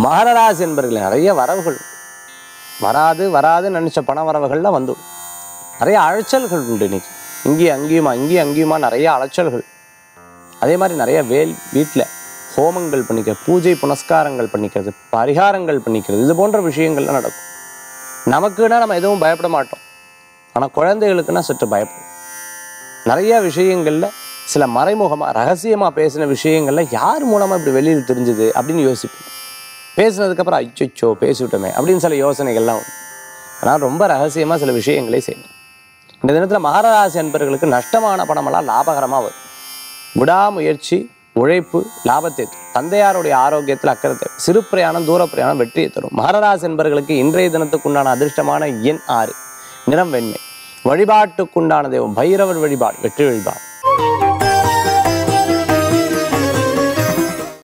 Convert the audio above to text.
மகரராசி என்பர்கள் நிறைய வரவுகள் உண்டு. வராது வராதுன்னு நினச்ச பண வரவுகள்லாம் வந்துடும் நிறைய அலைச்சல்கள் உண்டு இன்னைக்கு இங்கேயும் அங்கேயுமா இங்கேயும் அங்கேயுமா நிறைய அலைச்சல்கள் அதே மாதிரி நிறைய வேல் வீட்டில் ஹோமங்கள் பண்ணிக்கிறது பூஜை புனஸ்காரங்கள் பண்ணிக்கிறது பரிகாரங்கள் பண்ணிக்கிறது இது போன்ற விஷயங்கள்லாம் நடக்கும் நமக்குன்னா நம்ம எதுவும் பயப்பட மாட்டோம் ஆனால் குழந்தைகளுக்குன்னா சற்று பயப்படும் நிறைய விஷயங்களில் சில மறைமுகமாக ரகசியமாக பேசின விஷயங்கள்ல யார் மூலமாக இப்படி வெளியில் தெரிஞ்சுது அப்படின்னு யோசிப்பேன் பேசுனதுக்கப்புறம் அச்சோ பேசிவிட்டோமே அப்படின்னு சில யோசனைகள்லாம் உண்டு ஆனால் ரொம்ப ரகசியமாக சில விஷயங்களே செய்யணும் இந்த தினத்தில் மகராசி அன்பர்களுக்கு நஷ்டமான பணமெல்லாம் லாபகரமாக வரும் விடாமுயற்சி உழைப்பு லாபத்தை தரும் தந்தையாருடைய ஆரோக்கியத்தில் அக்கறை தேவை சிறு பிரயாணம் தூர பிரயாணம் வெற்றியை தரும் மகராசி என்பர்களுக்கு இன்றைய தினத்துக்குண்டான அதிர்ஷ்டமான எண் ஆறு நிறம் வெண்மை வழிபாட்டுக்குண்டான தெய்வம் பைரவர் வழிபாடு வெற்றி வழிபாடு